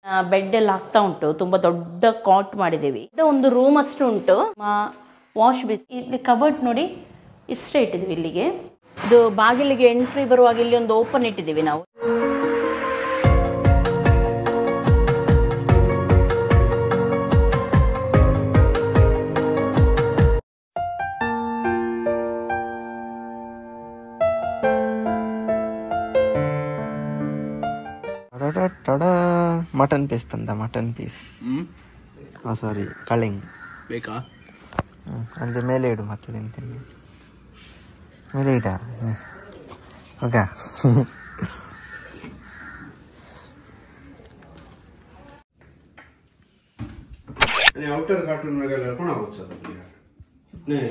Bed ಎಲ್ಲ ಆಗ್ತಾ ಉಂಟು ತುಂಬ ದೊಡ್ಡ ಕಾಟ್ ಮಾಡಿದ್ದೀವಿ ಇದು ಒಂದು ರೂಮ್ ಅಷ್ಟು ಉಂಟು ವಾಶ್ ಬೇಸ್ ಇಲ್ಲಿ ಕಬರ್ಡ್ ನೋಡಿ ಇಷ್ಟೇ ಇಟ್ಟಿದ್ದೀವಿ ಇಲ್ಲಿಗೆ ಇದು ಬಾಗಿಲಿಗೆ ಎಂಟ್ರಿ ಬರುವಾಗ ಇಲ್ಲಿ ಒಂದು ಓಪನ್ ಇಟ್ಟಿದ್ದೀವಿ ನಾವು ಮಟನ್ ಪೀಸ್ ತಂದ ಮಟನ್ ಪೀಸ್ ಹಾಂ ಸಾರಿ ಕಳಿಂಗ್ ಬೇಕಾ ಹ್ಮ್, ಅಲ್ಲಿ ಮೇಲೆ ಇಡು ಮತ್ತೆ ತಿಂತೀನಿ ಮೇಲೆ ಇಡ ಹೋಗ आउटर कार्टून में अगर कोण आवडचा नाही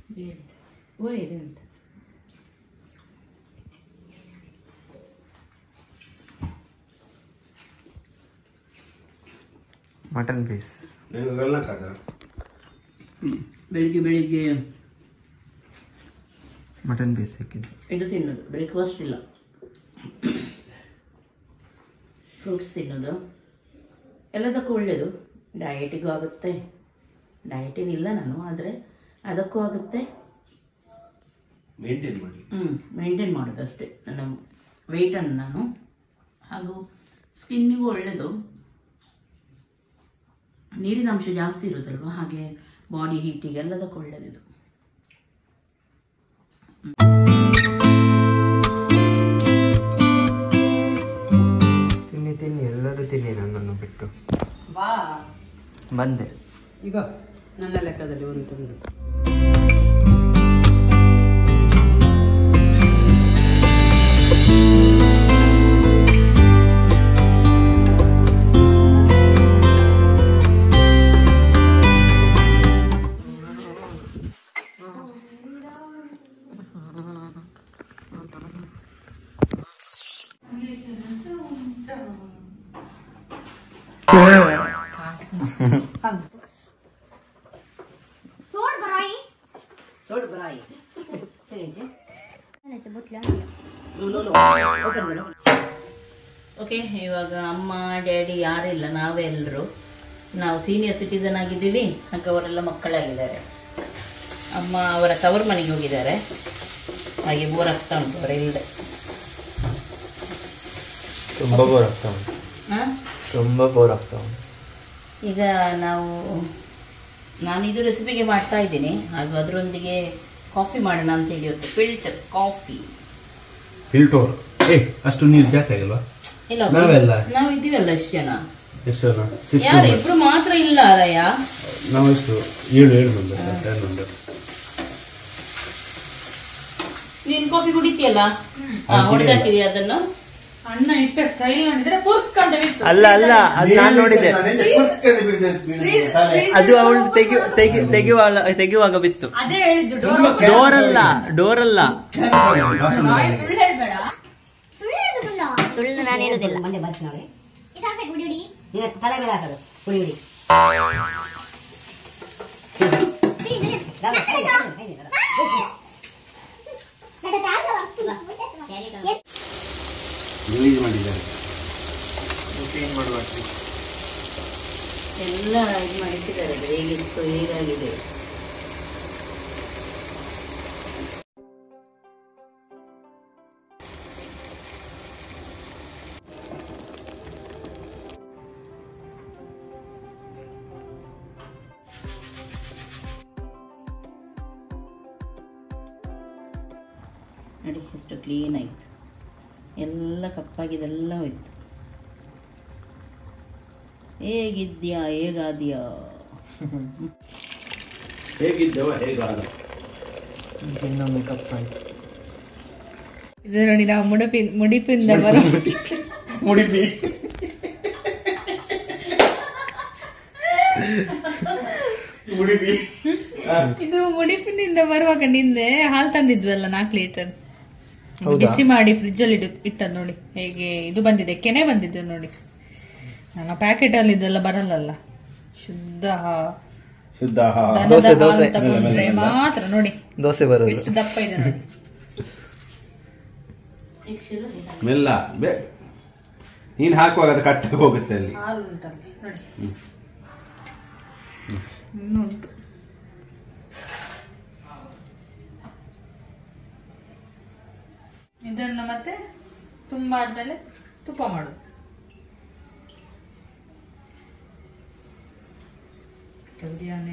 ಮಟನ್ ಪೀಸ್ నేను వెళ్ళా కదా ಬೆಳಿಗ್ಗೆ ಬೆಳಿಗ್ಗೆ ಮಟನ್ ಪೀಸ್ ಸಿಕ್ಕಿದ್ದು ಇದು ತಿನ್ನೋದು ಬ್ರೇಕ್ಫಾಸ್ಟ್ ಇಲ್ಲ ಫ್ರೂಟ್ಸ್ ತಿನ್ನೋದು ಎಲ್ಲದಕ್ಕೂ ಒಳ್ಳೆಯದು ಡಯಟಿಗೂ ಆಗುತ್ತೆ ಡಯಟಿನಿಲ್ಲ ನಾನು ಆದರೆ ಅದಕ್ಕೂ ಆಗುತ್ತೆ ಮೇಂಟೈನ್ ಮಾಡಿ ಹ್ಞೂ ಮೇಂಟೈನ್ ಮಾಡೋದು ಅಷ್ಟೇ ನನ್ನ ವೆಯ್ಟನ್ನು ನಾನು ಹಾಗೂ ಸ್ಕಿನ್ನಿಗೂ ಒಳ್ಳೆಯದು ನೀರಿನ ಅಂಶ ಜಾಸ್ತಿ ಇರುತ್ತಲ್ವ ಹಾಗೆ ಬಾಡಿ ಹೀಟಿಗೆ ಎಲ್ಲದಕ್ಕೂ ಒಳ್ಳೆಯದಿದು ತಿನ್ನಿ ತಿನ್ನಿ ಎಲ್ಲರೂ ತಿನ್ನಿ ನನ್ನನ್ನು ಬಿಟ್ಟು ಬಾ ಬಂದೆ ಈಗ ನನ್ನ ಲೆಕ್ಕದಲ್ಲಿ ಒಂದು ತುಂಡು सोड बराई ಸೋಡ್ ಬರಾಯಿ ಓಕೆ ಇವಾಗ ಅಮ್ಮ ಡ್ಯಾಡಿ ಯಾರಿಲ್ಲ ನಾವೇ ಎಲ್ಲರೂ ನಾವು ಸೀನಿಯರ್ ಸಿಟಿಸನ್ ಆಗಿದ್ದೀವಿ ಹಾಗೆ ಅವರೆಲ್ಲ ಮಕ್ಕಳಾಗಿದ್ದಾರೆ ಅಮ್ಮ ಅವರ ತವರು ಮನೆಗೆ ಹೋಗಿದ್ದಾರೆ ಹಾಗೆ ಬೋರ್ ಆಗ್ತಾ ಉಂಟು ಅವರಿಲ್ಲದೆ ತುಂಬ ಬೋರ್ ಆಗ್ತಾ ಉಂಟು ಹಾಂ ತುಂಬ ಬೋರ್ ಆಗ್ತಾ ಉಂಟು ಈಗ ನಾವು ನಾನು ಇದು ರೆಸಿಪಿಗೆ ಮಾಡ್ತಾ ಇದ್ದೀನಿ ಹಾಗೂ ಅದರೊಂದಿಗೆ ಕಾಫಿ ಮಾಡೋಣ ಅಂತ ಹೇಳಿ ಇವತ್ತು ಫಿಲ್ಟರ್ ಕಾಫಿ ಫಿಲ್ಟೋರ್ ಏ ಅಷ್ಟು ನೀರು ಜಾಸ್ತಿ ಆಗಿಲ್ವಾ ಇಲ್ಲ ನಾವೆಲ್ಲ? ನಾವು ಇದ್ದೀವಲ್ಲ ಎಷ್ಟು ಜನ ಎಷ್ಟು ಜನ ಸಿಕ್ಸ್ ಯಾರು ಇಬ್ರು ಮಾತ್ರ ಇಲ್ಲ ಅರಯ್ಯ ನಾವು ಎಷ್ಟು ಏಳು ಏಳು ಮೆಂಬರ್ ಟೆನ್ ಮೆಂಬರ್ ನೀನ್ ಕಾಫಿ ಕುಡಿತೀಯಲ್ಲ ಹೊಡೆದಾಕಿದೀಯ ಅದನ್ನು ಅಣ್ಣ ಇಷ್ಟ ಸ್ಟೈಲ್ ನೋಡಿದ್ರೆ ಪುರ್ಕ್ ಅಂತ ಬಿತ್ತು ಅಲ್ಲ ಅಲ್ಲ ಅದು ನಾನು ನೋಡಿದೆ ಅದು ಅವಳು ತೆಗಿ ತೆಗಿ ತೆಗೆಯುವಾಗ ತೆಗೆಯುವಾಗ ಬಿತ್ತು ಅದೇ ಹೇಳಿದ್ದು ಡೋರ್ ಡೋರ್ ಅಲ್ಲ ಡೋರ್ ಅಲ್ಲ ಸುಳ್ಳು ಹೇಳ್ಬೇಡ ಸುಳ್ಳು ಹೇಳ್ಬೇಕಲ್ಲ ಸುಳ್ಳು ನಾನು ಹೇಳುದಿಲ್ಲ ಮಂಡೆ ಬರ್ತೀನಿ ನೋಡಿ ಇದಾಗಬೇಕು ಗುಡಿ ಗುಡಿ ನೀನು ತಲೆ ಮೇಲೆ ಹಾಕೋದು ಹುಡಿ ಹುಡಿ ರಿಲೀಸ್ ಮಾಡಿದ್ದಾರೆ ಎಲ್ಲ ಇದು ಮಾಡಿಟ್ಟಿದ್ದಾರೆ ಅದು ಹೇಗಿತ್ತು ಹೇಗಾಗಿದೆ ನೋಡಿ ಎಷ್ಟು ಕ್ಲೀನ್ ಆಯ್ತು ಎಲ್ಲ ಕಪ್ಪಾಗಿದೆಲ್ಲ ಹೋಯ್ತು ಹೇಗಿದ್ಯಾ ಹೇಗಾದ್ಯಾ ಹೇಗಿದ್ದೇವ ಹೇಗಾದ ಇನ್ನೊಮ್ಮೆ ಕಪ್ಪಾಯ್ತು ಇದು ನೋಡಿ ನಾವು ಮುಡುಪಿ ಮುಡಿಪಿಂದ ಬರೋ ಮುಡಿಪಿ ಮುಡಿಪಿ ಇದು ಮುಡಿಪಿನಿಂದ ಬರುವಾಗ ನಿಂದೆ ಹಾಲು ತಂದಿದ್ವಲ್ಲ ನಾಲ್ಕು ಲೀಟರ್ ಬಿಸಿ ಮಾಡಿ ಫ್ರಿಜ್ ಅಲ್ಲಿ ಇಟ್ಟು ಇಟ್ಟದ್ ನೋಡಿ ಹೇಗೆ ಇದು ಬಂದಿದೆ ಕೆನೆ ಬಂದಿದೆ ನೋಡಿ ನನ್ನ ಪ್ಯಾಕೆಟ್ ಅಲ್ಲಿ ಇದೆಲ್ಲ ಬರಲ್ಲಲ್ಲ ಶುದ್ಧ ಹಾ- ಶುದ್ಧ ದನದ ದೋಸೆ, ಹಾಲು ದೋಸೆ. ತಗೊಂಡ್ರೆ ಮಾತ್ರ ನೋಡಿ ದೋಸೆ ಬರೋದು ಎಷ್ಟು ದಪ್ಪ ಇದೆ ನೋಡಿ ಮೆಲ್ಲ ಬೇ ನೀನ್ ಹಾಕುವಾಗ ಅದು ಕಟ್ಟಾಗಿ ಹೋಗುತ್ತೆ ಅಲ್ಲಿ ಹಾಲು ಉಂಟಲ್ಲಿ ನೋಡಿ ಇನ್ನೂ ಉಂಟು ಇದನ್ನು ಮತ್ತೆ ತುಂಬ ಆದ್ಮೇಲೆ ತುಪ್ಪ ಮಾಡುದು ಜಲ್ದಿಯಾನೆ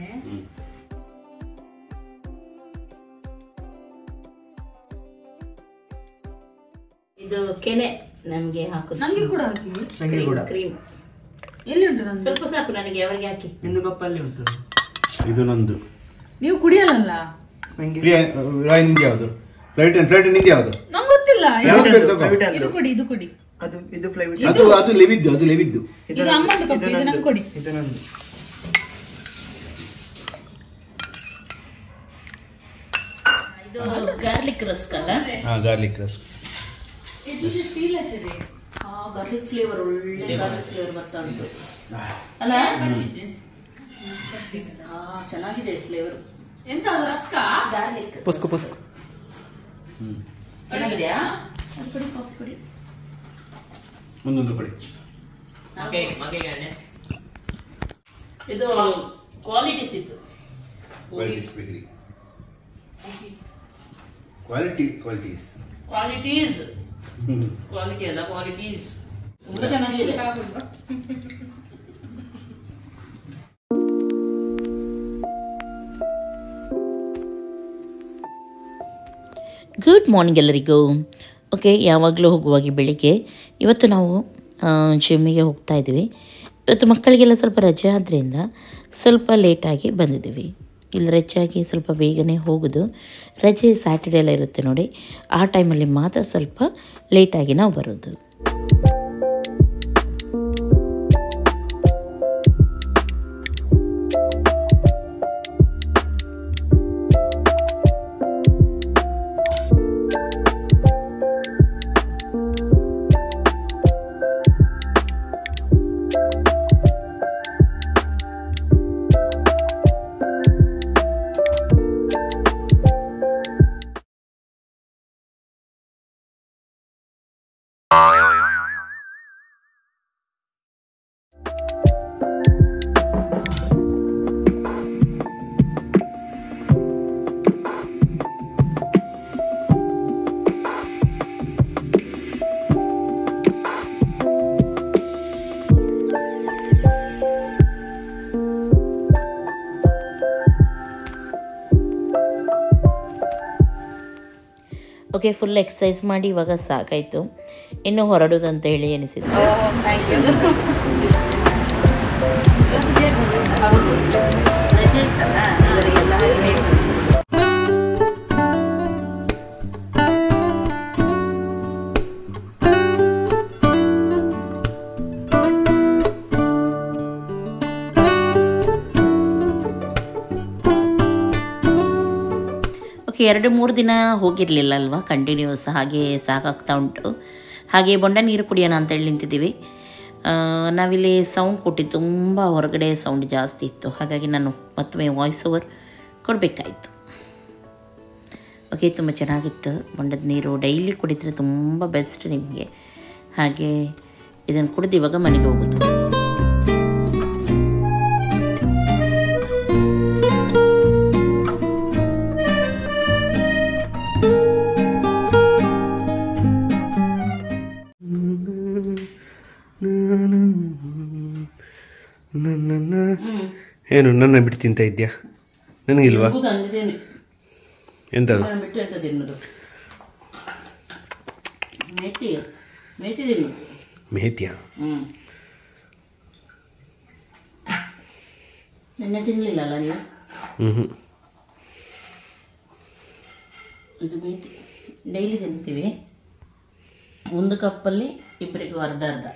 ಇದು ಕೆನೆ ನಮ್ಗೆ ಹಾಕುದು ನಂಗೆ ಕೂಡ ಹಾಕಿ ನಂಗೆ ಕೂಡ ಕ್ರೀಮ್ ಎಲ್ಲಿ ಉಂಟು ನಂದು ಸ್ವಲ್ಪ ಸಾಕು ನನಗೆ ಅವರಿಗೆ ಹಾಕಿ ಇಂದು ಕಪ್ಪಲ್ಲಿ ಉಂಟು ಇದು ನಂದು ನೀವು ಕುಡಿಯಲ್ಲ ನಂಗೆ ಪ್ರಿಯಾ ರಾಯ್ ನಿಂದು ಯಾವುದು ಫ್ಲೈಟ್ ಫ್ಲೈಟ್ ನಿಂದು ಯಾವುದು ನಂಗೆ ಗೊತ್ತಿಲ್ಲ ಯಾವ್ದು ಬೇಕು ತಗೋ. ಫ್ಲೈಟ್ ಇದು ಅದು ಕೊಡಿ ಇದು ಕೊಡಿ ಅದು ಇದು ಫ್ಲೈಟ್ ಅದು ಅದು ಲೆವಿದ್ದು ಅದು ಲೆವಿದ್ದು ಇದು ಅಮ್ಮಂದು ಕಪ್ಪು ಇದು ನಂಗೆ ಕೊಡಿ ಇದು ನಂದು ಇದು ಗಾರ್ಲಿಕ್ ರಸ್ಕ್ ಅಲ್ಲ ಹಾ ಗಾರ್ಲಿಕ್ ರಸ್ ಇದು ಸ್ಟೀಲ್ ಹಚ್ಚಿರಿ ಆ ಗಾರ್ಲಿಕ್ ಫ್ಲೇವರ್ ಒಳ್ಳೆ ಗಾರ್ಲಿಕ್ ಫ್ಲೇವರ್ ಬರ್ತಾ ಉಂಟು ಅಲ್ಲ ಆ, ಚೆನ್ನಾಗಿದೆ ಫ್ಲೇವರ್ ಎಂತ ಅದು ರಸ್ಕ ಗಾರ್ಲಿಕ್ ಪುಸ್ಕು ಪುಸ್ಕು ಚೆನ್ನಾಗಿದೆಯಾ ಅದು ಕೊಡಿ ಕಾಫಿ ಕೊಡಿ ಒಂದೊಂದು ಕೊಡಿ ಇದು ಕ್ವಾಲಿಟೀಸ್ ಇತ್ತು qualities bakery quality qualities qualities quality ಅಲ್ಲ ಕ್ವಾಲಿಟೀಸ್ ತುಂಬಾ ಚೆನ್ನಾಗಿದೆ ಗುಡ್ ಮಾರ್ನಿಂಗ್ ಎಲ್ಲರಿಗೂ ಓಕೆ ಯಾವಾಗಲೂ ಹೋಗುವಾಗೆ ಬೆಳಿಗ್ಗೆ ಇವತ್ತು ನಾವು ಜಿಮ್ಮಿಗೆ ಹೋಗ್ತಾ ಇದ್ದೀವಿ ಇವತ್ತು ಮಕ್ಕಳಿಗೆಲ್ಲ ಸ್ವಲ್ಪ ರಜೆ ಆದ್ದರಿಂದ ಸ್ವಲ್ಪ ಲೇಟಾಗಿ ಬಂದಿದ್ದೀವಿ ಇಲ್ಲಿ ರಜೆಯಾಗಿ ಸ್ವಲ್ಪ ಬೇಗನೆ ಹೋಗೋದು ರಜೆ ಸ್ಯಾಟರ್ಡೇ ಎಲ್ಲ ಇರುತ್ತೆ ನೋಡಿ ಆ ಟೈಮಲ್ಲಿ ಮಾತ್ರ ಸ್ವಲ್ಪ ಲೇಟಾಗಿ ನಾವು ಬರೋದು ಓಕೆ ಫುಲ್ ಎಕ್ಸಸೈಸ್ ಮಾಡಿ ಇವಾಗ ಸಾಕಾಯಿತು ಇನ್ನು ಹೊರಡೋದಂತ ಹೇಳಿ ಎನಿಸಿದ್ದು ಹೌದು ರಜೆ ಇತ್ತಲ್ಲ ಇವರಿಗೆಲ್ಲ ಹಾಗೆ ಓಕೆ ಎರಡು ಮೂರು ದಿನ ಹೋಗಿರಲಿಲ್ಲ ಅಲ್ವಾ ಕಂಟಿನ್ಯೂಸ್ ಹಾಗೆ ಸಾಕಾಗ್ತಾ ಉಂಟು ಹಾಗೆ ಬೊಂಡ ನೀರು ಕುಡಿಯೋಣ ಅಂತೇಳಿ ನಿಂತಿದ್ದೀವಿ ಆ, ನಾವಿಲ್ಲಿ ಸೌಂಡ್ ಕೊಟ್ಟು ತುಂಬ ಹೊರಗಡೆ ಸೌಂಡ್ ಜಾಸ್ತಿ ಇತ್ತು ಹಾಗಾಗಿ ನಾನು ಮತ್ತೊಮ್ಮೆ ವಾಯ್ಸ್ ಓವರ್ ಕೊಡಬೇಕಾಯಿತು ಓಕೆ ತುಂಬ ಚೆನ್ನಾಗಿತ್ತು ಬೊಂಡದ ನೀರು ಡೈಲಿ ಕುಡಿದ್ರೆ ತುಂಬ ಬೆಸ್ಟ್ ನಿಮಗೆ ಹಾಗೆ ಇದನ್ನು ಕುಡಿದು ಇವಾಗ ಮನೆಗೆ ಹೋಗೋದು ನನ್ನ ಏನು ನನ್ನ ಬಿಟ್ಟು ತಿಂತ ಇದ್ಯಾ ನನಗಿಲ್ವಾ ನನಗೂ ತಂದಿದ್ದೇನೆ ಎಂತದು ನಾನು ಬಿಟ್ಟು ಎಂತ ತಿನ್ನೋದು ಮೆತ್ತಿ ಮೆತ್ತಿ ತಿನ್ನು ಮೇತ್ಯಾ ಹ್ಞೂ ನಿನ್ನೆ ತಿನ್ನಲಿಲ್ಲಲ್ಲ ನೀವು ಹ್ಞೂ ಹ್ಞೂ ಇದು ಮೇಥಿ ಡೈಲಿ ತಿಂತೀವಿ ಒಂದು ಕಪ್ಪಲ್ಲಿ ಇಬ್ಬರಿಗೂ ಅರ್ಧ ಅರ್ಧ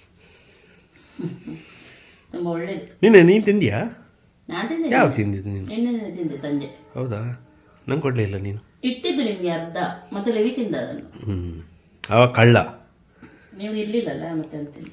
ತುಂಬ ಒಳ್ಳೇದು ನಿನ್ನೆ ನೀನು ತಿಂದ್ಯಾ ನಾನು ತಿಂದೆ ಯಾವ ತಿಂದಿದ್ದು ನೀನು ನಿನ್ನೆ ನೆನ್ನೆ ತಿಂದೆ ಸಂಜೆ ಹೌದಾ ನಂಗೆ ಕೊಡಲಿಲ್ಲ ನೀನು ಇಟ್ಟಿದ್ದು ನಿಮಗೆ ಅರ್ಧ ಮತ್ತೆ ಲೆವಿ ತಿಂದ ಅದನ್ನು ಹ್ಞೂ ಅವ ಕಳ್ಳ ನೀವು ಇರಲಿಲ್ಲಲ್ಲ ಮತ್ತೆ ಅಂತಿಲ್ಲ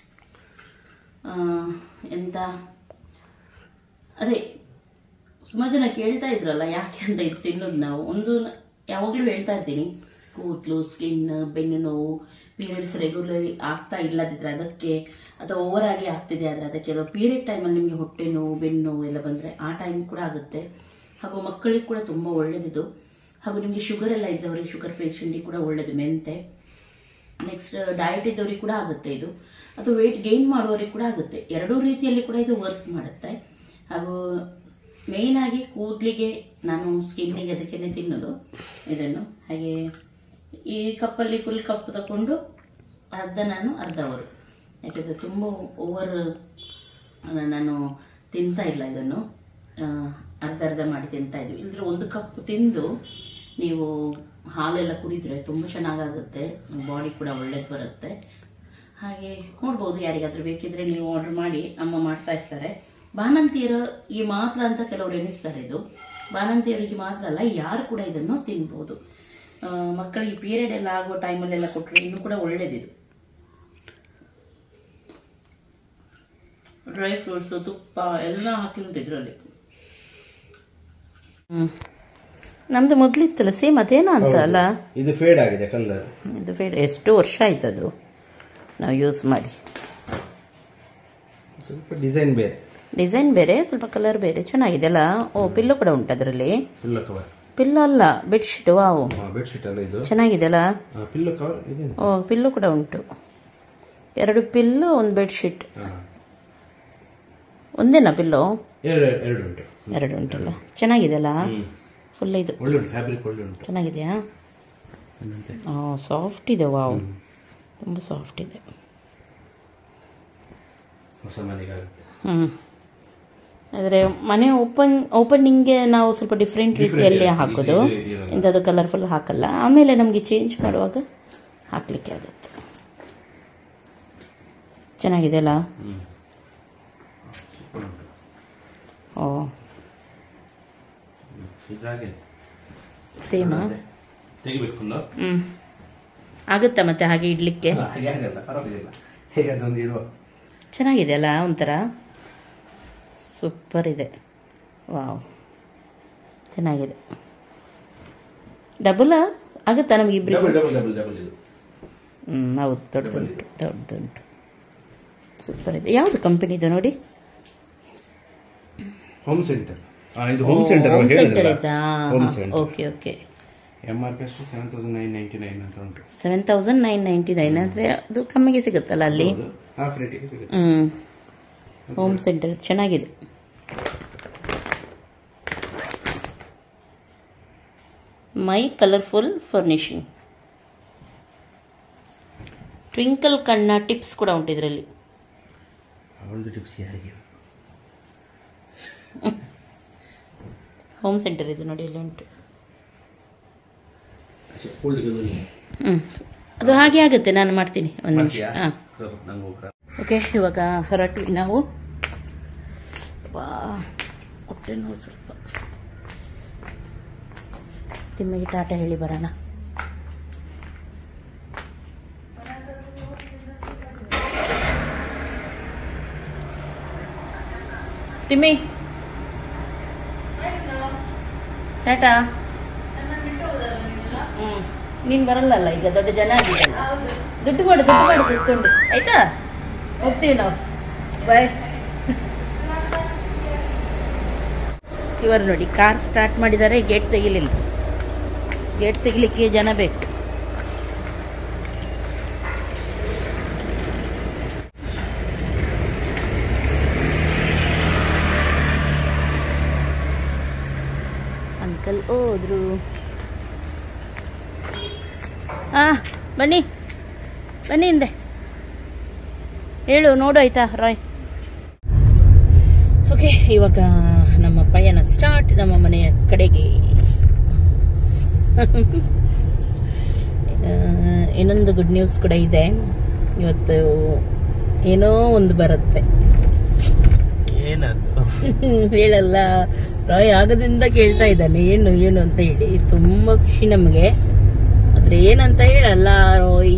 ಎಂತ ಅದೇ ಸುಮಾರು ಜನ ಕೇಳ್ತಾ ಇದ್ರಲ್ಲ ಯಾಕೆ ಅಂತ ಇದು ತಿನ್ನೋದು ನಾವು ಒಂದು ನ- ಯಾವಾಗಲೂ ಹೇಳ್ತಾ ಇರ್ತೀನಿ ಕೂದಲು ಸ್ಕಿನ್ ಬೆನ್ನು ನೋವು ಪೀರಿಯಡ್ಸ್ ರೆಗ್ಯುಲರಿ ಆಗ್ತಾ ಇಲ್ಲದಿದ್ರೆ ಅದಕ್ಕೆ ಅಥವಾ ಓವರ್ ಆಗಿ ಆಗ್ತಿದೆ ಆದರೆ ಅದಕ್ಕೆ ಅಥವಾ ಪೀರಿಯಡ್ ಟೈಮಲ್ಲಿ ನಿಮಗೆ ಹೊಟ್ಟೆ ನೋವು ಬೆನ್ನು ನೋವು ಎಲ್ಲ ಬಂದರೆ ಆ ಟೈಮ್ ಕೂಡ ಆಗುತ್ತೆ ಹಾಗೂ ಮಕ್ಕಳಿಗೆ ಕೂಡ ತುಂಬ ಒಳ್ಳೆಯದಿದು ಹಾಗೂ ನಿಮಗೆ ಶುಗರ್ ಎಲ್ಲ ಇದ್ದವರಿಗೆ ಶುಗರ್ ಪೇಷಂಟಿಗೆ ಕೂಡ ಒಳ್ಳೆಯದು ಮೆಂತೆ ನೆಕ್ಸ್ಟ್ ಡಯಟ್ ಇದ್ದವರಿಗೆ ಕೂಡ ಆಗುತ್ತೆ ಇದು ಅಥವಾ ವೆಯ್ಟ್ ಗೇನ್ ಮಾಡುವವರಿಗೆ ಕೂಡ ಆಗುತ್ತೆ ಎರಡೂ ರೀತಿಯಲ್ಲಿ ಕೂಡ ಇದು ವರ್ಕ್ ಮಾಡುತ್ತೆ ಹಾಗೂ ಮೇಯ್ನ್ ಆಗಿ ಕೂದಲಿಗೆ ನಾನು ಸ್ಕಿನ್ನಿಗೆ ಅದಕ್ಕೆ ತಿನ್ನೋದು ಇದನ್ನು ಹಾಗೆ ಈ ಕಪ್ಪಲ್ಲಿ ಫುಲ್ ಕಪ್ ತಗೊಂಡು ಅರ್ಧ ನಾನು ಅರ್ಧ ಅವರು ಯಾಕಂದರೆ ತುಂಬ ಓವರ್ ನಾನು ತಿಂತಾ ಇಲ್ಲ ಇದನ್ನು ಆ, ಅರ್ಧ ಅರ್ಧ ಮಾಡಿ ತಿಂತಾ ಇದ್ವಿ ಇಲ್ಲದ್ರೆ ಒಂದು ಕಪ್ ತಿಂದು ನೀವು ಹಾಲೆಲ್ಲ ಕುಡಿದ್ರೆ ತುಂಬ ಚೆನ್ನಾಗಾಗುತ್ತೆ ಬಾಡಿ ಕೂಡ ಒಳ್ಳೇದು ಬರುತ್ತೆ ಹಾಗೆ ನೋಡ್ಬೋದು ಯಾರಿಗಾದ್ರೂ ಬೇಕಿದ್ರೆ ನೀವು ಆರ್ಡರ್ ಮಾಡಿ ಅಮ್ಮ ಮಾಡ್ತಾ ಇರ್ತಾರೆ ಬಾಣಂತಿಯರು ಈ ಮಾತ್ರ ಅಂತ ಕೆಲವರು ಎಣಿಸ್ತಾರೆ ಇದು ಬಾಣಂತಿಯರಿಗೆ ಮಾತ್ರ ಅಲ್ಲ ಯಾರು ಕೂಡ ಇದನ್ನು ತಿನ್ಬೋದು ಆ, ಮಕ್ಕಳಿಗೆ ಪೀರಿಯಡ್ ಎಲ್ಲ ಆಗುವ ಟೈಮಲ್ಲೆಲ್ಲ ಕೊಟ್ಟರೆ ಇನ್ನೂ ಕೂಡ ಒಳ್ಳೇದಿದು ಡ್ರೈ ಫ್ರೂಟ್ಸು ತುಪ್ಪ ಎಲ್ಲ ಹಾಕಿ ಉಂಟು ಇದರಲ್ಲಿ ನಮ್ದು ಮೊದಲಿತ್ತಲ್ಲ ಸೇಮ್ ಅದೇನೋ ಅಂತ ಅಲ್ಲ ಇದು ಫೇಡ್ ಆಗಿದೆ ಕಲರ್ ಇದು ಬೇಡ ಎಷ್ಟು ವರ್ಷ ಆಯ್ತು ಅದು ನಾವು ಯೂಸ್ ಮಾಡಿ ಸ್ವಲ್ಪ ಡಿಸೈನ್ ಬೇರೆ ಡಿಸೈನ್ ಬೇರೆ ಸ್ವಲ್ಪ ಕಲರ್ ಬೇರೆ ಚೆನ್ನಾಗಿದೆ ಅಲ್ಲ ಓ ಪಿಲ್ಲು ಕೂಡ ಉಂಟು ಅದರಲ್ಲಿ ಪಿಲ್ಲೋ ಕವರ್ ಪಿಲ್ಲು ಅಲ್ಲ ಬೆಡ್ಶೀಟ್ ವಾವು ಬೆಡ್ಶೀಟ್ ಅಲ್ಲ ಇದು ಚೆನ್ನಾಗಿದೆ ಅಲ್ಲ ಪಿಲ್ಲೋ ಕವರ್ ಇದೆ ಓ ಪಿಲ್ಲು ಕೂಡ ಉಂಟು ಎರಡು ಪಿಲ್ಲು ಒಂದು ಬೆಡ್ಶೀಟ್ ಹಾ. ಒಂದೇನಾ ಪಿಲ್ಲು ಎರಡು ಎರಡು ಉಂಟು ಎರಡು ಉಂಟಲ್ಲ ಚೆನ್ನಾಗಿದೆ ಅಲ್ಲ ಫುಲ್ ಇದು ಒಳ್ಳೆ ಉಂಟು ಫ್ಯಾಬ್ರಿಕ್ ಒಳ್ಳೆ ಉಂಟು ಚೆನ್ನಾಗಿದೆಯಾ ಹಾಂ ಸಾಫ್ಟ್ ಇದೆ ವಾವ್ ತುಂಬ ಸಾಫ್ಟ್ ಇದೆ ಹೊಸ ಮನೆಗಾಗುತ್ತೆ ಹ್ಞೂ ಆದರೆ ಮನೆ ಓಪನ್ ಓಪನಿಂಗ್ಗೆ ನಾವು ಸ್ವಲ್ಪ ಡಿಫ್ರೆಂಟ್ ರೀತಿಯಲ್ಲಿ ಹಾಕೋದು ಇದು ಇರಲ್ಲ. ಇಂಥದ್ದು ಕಲರ್ಫುಲ್ ಹಾಕಲ್ಲ ಆಮೇಲೆ ನಮಗೆ ಚೇಂಜ್ ಮಾಡುವಾಗ ಹಾಕಲಿಕ್ಕೆ ಆಗುತ್ತೆ ಚೆನ್ನಾಗಿದೆ ಅಲ್ಲ ಹ್ಮ್ ಓ ಇದ್ರಾಗೆ ಸೇಮಾ ತೆಗಿಬೇಕು ಫುಲ್ಲು ಹ್ಞೂ ಆಗುತ್ತಾ ಮತ್ತೆ ಹಾಗೆ ಇಡ್ಲಿಕ್ಕೆ ಹಾಗೆ ಆಗಲ್ಲ ಪರವಾಗಿಲ್ಲ ಹೇಗೆ ಅದೊಂದು ಇಡುವ ಚೆನ್ನಾಗಿದೆ ಅಲ್ಲ ಒಂಥರ ಸೂಪರ್ ಇದೆ ವಾವ್ ಚೆನ್ನಾಗಿದೆ ಡಬಲ್ ಆಗುತ್ತಾ ನಮಗೆ ಇಬ್ಬರು ಡಬಲ್ ಡಬಲ್ ಡಬಲ್ ಡಬಲ್ ಇದು ಹ್ಞೂ ಹೌದು ದೊಡ್ಡದುಂಟು ದೊಡ್ಡದುಂಟು ಸೂಪರ್ ಇದೆ ಯಾವುದು ಕಂಪನಿದು ನೋಡಿ ಹೋಮ್ ಸೆಂಟರ್ ಇದು ಹೋಮ್ ಸೆಂಟರ್ ಹೋಮ್ ಸೆಂಟರ್ ಆಯ್ತಾ Home Centre okay okay M R P ಅಷ್ಟು seven thousand nine ninety nine ಅಂತ ಉಂಟು seven thousand nine ninety nine ಅಂದರೆ ಅದು ಕಮ್ಮಿಗೆ ಸಿಗುತ್ತಲ್ಲ ಅಲ್ಲಿ ಹೌದು ಹಾಫ್ ರೇಟಿಗೆ ಸಿಗುತ್ತೆ ಹ್ಞೂ ಹೋಮ್ ಸೆಂಟರ್ ಚೆನ್ನಾಗಿದೆ ಮೈ ಕಲರ್ಫುಲ್ ಫರ್ನಿಶಿಂಗ್ ಟ್ವಿಂಕಲ್ ಕಣ್ಣ ಟಿಪ್ಸ್ ಕೂಡ ಉಂಟು ಇದರಲ್ಲಿ ಅವಳದು ಟಿಪ್ಸ್ ಯಾರಿಗೆ ಹೋಮ್ ಸೆಂಟರ್ ಇದು ನೋಡಿ ಇಲ್ಲಿ ಉಂಟು ಕೂಡ್ಲಿಕ್ಕೆ ಹ್ಞೂ ಅದು ಹಾಗೆ ಆಗುತ್ತೆ ನಾನು ಮಾಡ್ತೀನಿ ಒಂದು ನಿಮಿಷ ಮಾಡ್ತೀಯಾ? ಹಾಂ ಸ್ವಲ್ಪ ನಂಗೆ ಹೋಗ್ರ ಓಕೆ ಇವಾಗ ಹೊರಟ್ವಿ ನಾವು ವಾ ಹೊಟ್ಟೆ ನೋವು ಸ್ವಲ್ಪ ತಿಮ್ಮಿಗೆ ಟಾಟ ಹೇಳಿ ಬರೋಣ ತಿಮ್ಮಿ ಟಾಟಾ ಹ್ಞೂ ನೀನು ಬರಲ್ಲಲ್ಲ ಈಗ ದೊಡ್ಡ ಜನ ಆಗಿದ್ದಲ್ಲ ದುಡ್ಡು ಕೊಡು ದುಡ್ಡು ಕೊಡು ಕುತ್ಕೊಂಡು ಆಯ್ತಾ ಹೋಗ್ತೀವಿ ನಾವು ಬಾಯ್ ಇವರು ನೋಡಿ ಕಾರ್ ಸ್ಟಾರ್ಟ್ ಮಾಡಿದ್ದಾರೆ ಗೇಟ್ ತೆಗಿಲಿಲ್ಲ ಗೇಟ್ ತೆಗಿಲಿಕ್ಕೆ ಜನ ಬೇಕು ಅಂಕಲ್ ಹೋದ್ರು ಹಾ ಬನ್ನಿ ಬನ್ನಿ ಹಿಂದೆ ಹೇಳು ನೋಡು ಆಯ್ತಾ ರಾಯ್ ಓಕೆ ಇವಾಗ ನಮ್ಮ ಪಯಣ ಸ್ಟಾರ್ಟ್ ನಮ್ಮ ಮನೆಯ ಕಡೆಗೆ ಆ, ಇನ್ನೊಂದು ಗುಡ್ ನ್ಯೂಸ್ ಕೂಡ ಇದೆ ಇವತ್ತು ಏನೋ ಒಂದು ಬರುತ್ತೆ ಏನದು ಹೇಳಲ್ಲ ರಾಯ್ ಆಗದಿಂದ ಕೇಳ್ತಾ ಇದ್ದಾನೆ ಏನು ಏನು ಅಂತ ಹೇಳಿ ತುಂಬಾ ಖುಷಿ ನಮಗೆ ಆದ್ರೆ ಏನಂತ ಹೇಳಲ್ಲ ರೋಯ್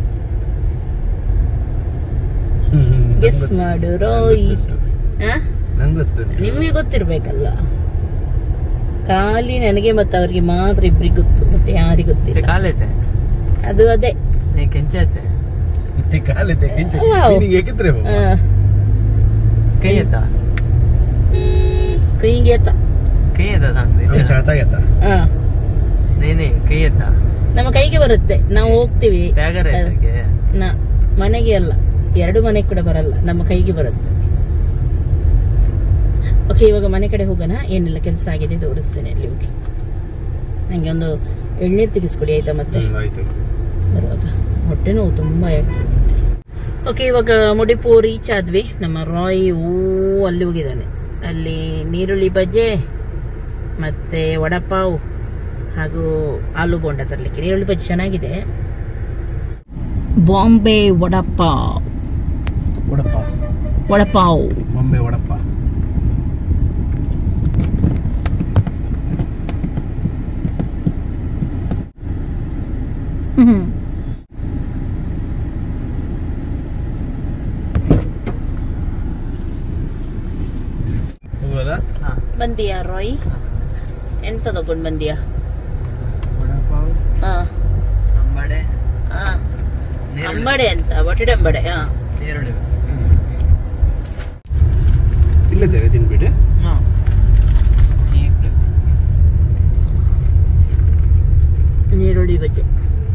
ಗೆಸ್ ಮಾಡು ರೋಯ್ ಆ? ನಂಗೆ ಗೊತ್ತು ನಿಮಗೆ ಗೊತ್ತಿರ್ಬೇಕಲ್ಲ ಖಾಲಿ ನನಗೆ ಮತ್ತೆ ಅವ್ರಿಗೆ ಮಾತ್ರ ಇಬ್ರಿಗೆ ಗೊತ್ತು ಮತ್ತೆ ಯಾರಿಗೆ ಗೊತ್ತಿಲ್ಲ ಕಾಲೈತೆ ಅದು ಅದೇ ಕೆಂಚೈತೆ ಮತ್ತೆ ಕಾಲೈತೆ ಕೆಂಚ ವಾವ್. ನಿನಗೆ ಹೇಗಿದ್ರೆ ಆ, ಕೈ ಎತ್ತ ಕೈಗೆ ಎತ್ತ ಕೈ ಎತ್ತ ಸಾಂಗ್ ಚಾತಾಗತ್ತ ಆ, ನೇನೆ ಕೈ ಎತ್ತ ನಮ್ಮ ಕೈಗೆ ಬರುತ್ತೆ ನಾವು ಹೋಗ್ತೀವಿ ತ್ಯಾಗರ ಅದು- ಎತ್ತಕ್ಕೆ ನಾ ಮನೆಗೆ ಅಲ್ಲ ಎರಡು ಮನೆಗೆ ಕೂಡ ಬರಲ್ಲ ನಮ್ಮ ಕೈಗೆ ಬರುತ್ತೆ ಓಕೆ ಇವಾಗ ಮನೆ ಕಡೆ ಹೋಗೋಣ ಏನೆಲ್ಲ ಕೆಲಸ ಆಗಿದೆ ತೋರಿಸ್ತೇನೆ ಅಲ್ಲಿ ಹೋಗಿ ನನಗೆ ಒಂದು ಎಳ್ನೀರು ತೆಗಿಸ್ಕೊಡಿ ಆಯ್ತಾ ಮತ್ತೆ ಆಯ್ತು ಬರುವಾಗ ಹೊಟ್ಟೆ ನೋವು ತುಂಬಾ ಓಕೆ ಇವಾಗ ಮುಡಿಪು ರೀಚ್ ಆದ್ವಿ ನಮ್ಮ ರಾಯ್ ಓ ಅಲ್ಲಿ ಹೋಗಿದ್ದಾನೆ ಅಲ್ಲಿ ನೀರುಳ್ಳಿ ಬಜ್ಜೆ ಮತ್ತೆ ವಡಪಾವ್ ಹಾಗೂ ಆಲೂ ಬೋಂಡ ತರಲಿಕ್ಕೆ ನೀರುಳ್ಳಿ ಬಜ್ಜೆ ಚೆನ್ನಾಗಿದೆ ಬಾಂಬೆ ವಡಪಾವ್ ವಡಪ್ಪ ವಡಪಾವ್ ಬೊಂಬೆ ವಡಪ್ಪ ಹೋಗೋದಾ ಬಂದಿಯಾ ರಾಯ್ ಎಂತ ತಗೊಂಡ್ ಬಂದಿಯಾ ವಡಪಾವ್ ಹಾ ಅಂಬಡೆ ಹಾ ಅಂಬಡೆ ಅಂತ ಬಟಡೆ ಅಂಬಡೆ ಹಾ ನೀರುಳ್ಳಿ ಇಲ್ಲದೇನೆ ತಿನ್ಬಿಡಿ ನೀರುಳ್ಳಿ ಬಜ್ಜೆ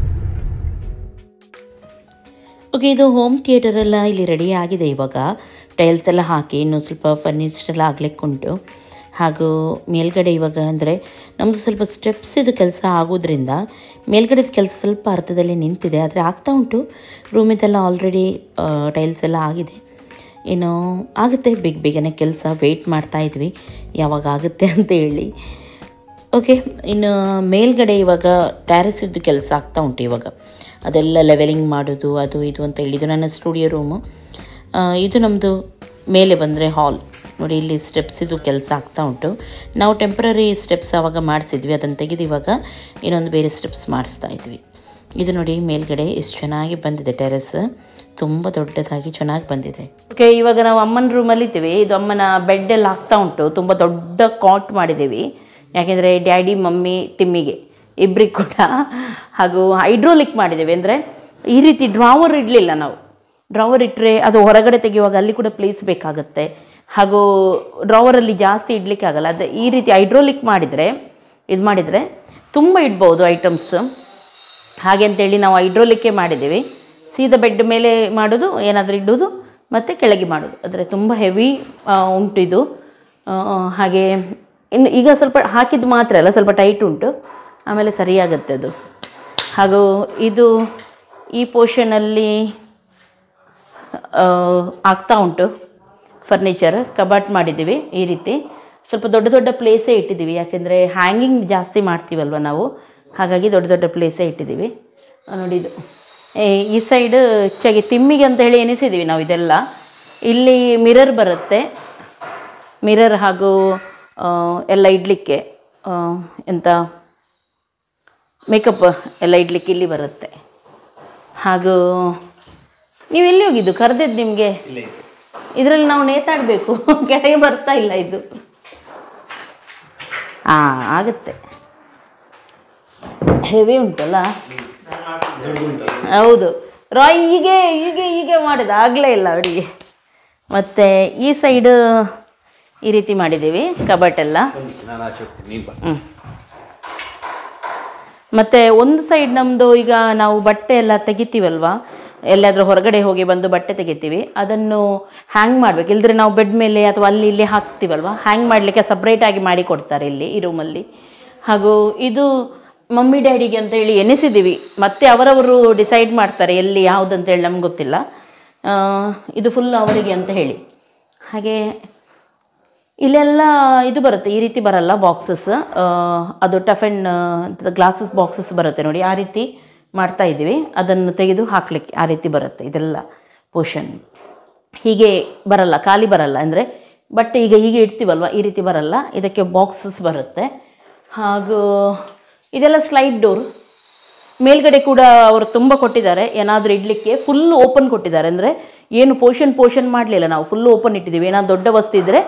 ಓಕೆ ಇದು ಹೋಮ್ ಥಿಯೇಟರ್ ಎಲ್ಲ ಇಲ್ಲಿ ರೆಡಿ ಆಗಿದೆ ಇವಾಗ ಟೈಲ್ಸ್ ಎಲ್ಲ ಹಾಕಿ ಇನ್ನು ಸ್ವಲ್ಪ ಫರ್ನಿಚರ್ ಎಲ್ಲ ಆಗ್ಲಿಕ್ಕೆ ಉಂಟು ಹಾಗೂ ಮೇಲ್ಗಡೆ ಇವಾಗ ಅಂದರೆ ನಮ್ಮದು ಸ್ವಲ್ಪ ಸ್ಟೆಪ್ಸ್ ಇದು ಕೆಲಸ ಆಗೋದ್ರಿಂದ ಮೇಲ್ಗಡೆದು ಕೆಲಸ ಸ್ವಲ್ಪ ಅರ್ಥದಲ್ಲಿ ನಿಂತಿದೆ ಆದರೆ ಆಗ್ತಾ ಉಂಟು ರೂಮಿದೆಲ್ಲ ಆಲ್ರೆಡಿ ಟೈಲ್ಸ್ ಎಲ್ಲ ಆಗಿದೆ ಇನ್ನು ಆಗುತ್ತೆ ಬೇಗ ಬೇಗನೆ ಕೆಲಸ ವೆಯ್ಟ್ ಮಾಡ್ತಾ ಇದ್ವಿ ಯಾವಾಗ ಆಗುತ್ತೆ ಅಂತ ಹೇಳಿ ಓಕೆ ಇನ್ನು ಮೇಲ್ಗಡೆ ಇವಾಗ ಟ್ಯಾರಿಸಿದ್ದು ಕೆಲಸ ಆಗ್ತಾ ಉಂಟು ಇವಾಗ ಅದೆಲ್ಲ ಲೆವೆಲಿಂಗ್ ಮಾಡೋದು ಅದು ಇದು ಅಂತ ಹೇಳಿ ಇದು ನನ್ನ ಸ್ಟುಡಿಯೋ ರೂಮು ಇದು ನಮ್ಮದು ಮೇಲೆ ಬಂದರೆ ಹಾಲ್ ನೋಡಿ ಇಲ್ಲಿ ಸ್ಟೆಪ್ಸಿದು ಕೆಲಸ ಆಗ್ತಾ ಉಂಟು ನಾವು ಟೆಂಪ್ರರಿ ಸ್ಟೆಪ್ಸ್ ಆವಾಗ ಮಾಡಿಸಿದ್ವಿ ಅದನ್ನು ತೆಗೆದು ಇವಾಗ ಇನ್ನೊಂದು ಬೇರೆ ಸ್ಟೆಪ್ಸ್ ಮಾಡಿಸ್ತಾ ಇದ್ವಿ ಇದು ನೋಡಿ ಮೇಲ್ಗಡೆ ಎಷ್ಟು ಚೆನ್ನಾಗಿ ಬಂದಿದೆ ಟೆರೆಸ್ ತುಂಬ ದೊಡ್ಡದಾಗಿ ಚೆನ್ನಾಗಿ ಬಂದಿದೆ ಓಕೆ ಇವಾಗ ನಾವು ಅಮ್ಮನ ರೂಮಲ್ಲಿ ಇದ್ದೀವಿ ಇದು ಅಮ್ಮನ ಬೆಡ್ ಎಲ್ಲ ಆಗ್ತಾ ಉಂಟು ತುಂಬ ದೊಡ್ಡ ಕಾಟ್ ಮಾಡಿದ್ದೀವಿ ಯಾಕೆಂದರೆ ಡ್ಯಾಡಿ ಮಮ್ಮಿ ತಿಮ್ಮಿಗೆ ಇಬ್ಬರಿಗೆ ಕೂಡ ಹಾಗೂ ಹೈಡ್ರೋಲಿಕ್ ಮಾಡಿದ್ದೇವೆ ಅಂದರೆ ಈ ರೀತಿ ಡ್ರಾವರ್ ಇಡಲಿಲ್ಲ ನಾವು ಡ್ರಾವರ್ ಇಟ್ಟರೆ ಅದು ಹೊರಗಡೆ ತೆಗೆಯುವಾಗ ಅಲ್ಲಿ ಕೂಡ ಪ್ಲೇಸ್ ಬೇಕಾಗುತ್ತೆ ಹಾಗೂ ಡ್ರಾವರಲ್ಲಿ ಜಾಸ್ತಿ ಇಡ್ಲಿಕ್ಕೆ ಆಗಲ್ಲ ಅದು ಈ ರೀತಿ ಹೈಡ್ರೋಲಿಕ್ ಮಾಡಿದರೆ ಇದು ಮಾಡಿದರೆ ತುಂಬ ಇಡ್ಬೋದು ಐಟಮ್ಸ್ ಹಾಗೆ ಅಂತೇಳಿ ನಾವು ಹೈಡ್ರೋಲಿಕ್ಕೆ ಮಾಡಿದ್ದೀವಿ ಸೀದಾ ಬೆಡ್ ಮೇಲೆ ಮಾಡೋದು ಏನಾದರೂ ಇಡೋದು ಮತ್ತು ಕೆಳಗೆ ಮಾಡೋದು ಆದರೆ ತುಂಬ ಹೆವಿ ಉಂಟು ಇದು ಆ, ಹಾಗೆ ಇನ್ನು ಈಗ ಸ್ವಲ್ಪ ಹಾಕಿದ್ದು ಮಾತ್ರ ಅಲ್ಲ ಸ್ವಲ್ಪ ಟೈಟ್ ಉಂಟು ಆಮೇಲೆ ಸರಿಯಾಗುತ್ತೆ ಅದು ಹಾಗೂ ಇದು ಈ ಪೋರ್ಷನಲ್ಲಿ ಆಗ್ತಾ ಉಂಟು ಫರ್ನಿಚರ್ ಕಬಾಟ್ ಮಾಡಿದ್ದೀವಿ ಈ ರೀತಿ ಸ್ವಲ್ಪ ದೊಡ್ಡ ದೊಡ್ಡ ಪ್ಲೇಸೇ ಇಟ್ಟಿದ್ದೀವಿ ಯಾಕೆಂದರೆ ಹ್ಯಾಂಗಿಂಗ್ ಜಾಸ್ತಿ ಮಾಡ್ತೀವಲ್ವ ನಾವು ಹಾಗಾಗಿ ದೊಡ್ಡ ದೊಡ್ಡ ಪ್ಲೇಸೇ ಇಟ್ಟಿದ್ದೀವಿ ಆ, ನೋಡಿ ಇದು ಏ, ಈ ಸೈಡ್ ಹೆಚ್ಚಾಗಿ ತಿಮ್ಮಿಗೆ ಅಂತ ಹೇಳಿ ಎನಿಸಿದ್ದೀವಿ ನಾವು ಇದೆಲ್ಲ ಇಲ್ಲಿ ಮಿರರ್ ಬರುತ್ತೆ ಮಿರರ್ ಹಾಗೂ ಆ, ಎಲ್ಲ ಇಡಲಿಕ್ಕೆ ಎಂತ ಮೇಕಪ್ ಎಲ್ಲ ಇಡ್ಲಿಕ್ಕೆ ಇಲ್ಲಿ ಬರುತ್ತೆ ಹಾಗೂ ನೀವು ಎಲ್ಲಿ ಹೋಗಿದ್ದು ಕರೆದಿದ್ದು ನಿಮಗೆ ಇದರಲ್ಲಿ ನಾವು ನೇತಾಡಬೇಕು ಕೆಳಗೆ ಬರ್ತಾ ಇಲ್ಲ ಇದು ಹಾಂ ಆಗುತ್ತೆ ಹೆವಿ ಉಂಟಲ್ಲ ಹೌದು ರಾಯ್ ಹೀಗೆ ಹೀಗೆ ಹೀಗೆ ಮಾಡಿದ ಆಗಲೇ ಇಲ್ಲ ಅವರಿಗೆ ಮತ್ತು ಈ ಸೈಡ್ ಈ ರೀತಿ ಮಾಡಿದ್ದೀವಿ ಕಬಟೆಲ್ಲ ನಾನು ಆಚೆ ಹೋಗ್ತೀನಿ ನೀನ್ ಬಾ ಹ್ಮ್. ಮತ್ತೆ ಒಂದು ಸೈಡ್ ನಮ್ಮದು ಈಗ ನಾವು ಬಟ್ಟೆ ಎಲ್ಲ ತೆಗಿತೀವಲ್ವಾ ಎಲ್ಲಾದರೂ ಹೊರಗಡೆ ಹೋಗಿ ಬಂದು ಬಟ್ಟೆ ತೆಗಿತೀವಿ ಅದನ್ನು ಹ್ಯಾಂಗ್ ಮಾಡ್ಬೇಕು ಇಲ್ದ್ರೆ ನಾವು ಬೆಡ್ ಮೇಲೆ ಅಥವಾ ಅಲ್ಲಿ ಇಲ್ಲಿ ಹಾಕ್ತೀವಲ್ವಾ ಹ್ಯಾಂಗ್ ಮಾಡಲಿಕ್ಕೆ ಸಪ್ರೇಟಾಗಿ ಮಾಡಿ ಕೊಡ್ತಾರೆ ಇಲ್ಲಿ ಈ ರೂಮಲ್ಲಿ ಹಾಗೂ ಇದು ಮಮ್ಮಿ ಡ್ಯಾಡಿಗೆ ಅಂತ ಹೇಳಿ ಎನಿಸಿದ್ದೀವಿ ಮತ್ತೆ ಅವರವರು ಡಿಸೈಡ್ ಮಾಡ್ತಾರೆ ಎಲ್ಲಿ ಯಾವುದು ಅಂತೇಳಿ ನಮ್ಗೆ ಗೊತ್ತಿಲ್ಲ ಆ, ಇದು ಫುಲ್ ಅವರಿಗೆ ಅಂತ ಹೇಳಿ ಹಾಗೆ ಇಲ್ಲೆಲ್ಲ ಇದು ಬರುತ್ತೆ ಈ ರೀತಿ ಬರಲ್ಲ ಬಾಕ್ಸಸ್ ಅದು ಟಫನ್ ಗ್ಲಾಸಸ್ ಬಾಕ್ಸಸ್ ಬರುತ್ತೆ ನೋಡಿ ಆ ರೀತಿ ಮಾಡ್ತಾ ಇದ್ದೀವಿ ಅದನ್ನು ತೆಗೆದು ಹಾಕ್ಲಿಕ್ಕೆ ಆ ರೀತಿ ಬರುತ್ತೆ ಇದೆಲ್ಲ ಪೋರ್ಷನ್ ಹೀಗೆ ಬರಲ್ಲ ಖಾಲಿ ಬರಲ್ಲ ಅಂದರೆ ಬಟ್ ಈಗ ಹೀಗೆ ಇಡ್ತೀವಲ್ವ ಈ ರೀತಿ ಬರಲ್ಲ ಇದಕ್ಕೆ ಬಾಕ್ಸಸ್ ಬರುತ್ತೆ ಹಾಗೂ ಇದೆಲ್ಲ ಸ್ಲೈಡ್ ಡೋರ್ ಮೇಲ್ಗಡೆ ಕೂಡ ಅವರು ತುಂಬ ಕೊಟ್ಟಿದ್ದಾರೆ ಏನಾದರೂ ಇಡಲಿಕ್ಕೆ ಫುಲ್ ಓಪನ್ ಕೊಟ್ಟಿದ್ದಾರೆ ಅಂದರೆ ಏನು ಪೋರ್ಷನ್ ಪೋರ್ಷನ್ ಮಾಡಲಿಲ್ಲ ನಾವು ಫುಲ್ ಓಪನ್ ಇಟ್ಟಿದ್ದೀವಿ ಏನಾದ್ರು ದೊಡ್ಡ ವಸ್ತು ಇದ್ದರೆ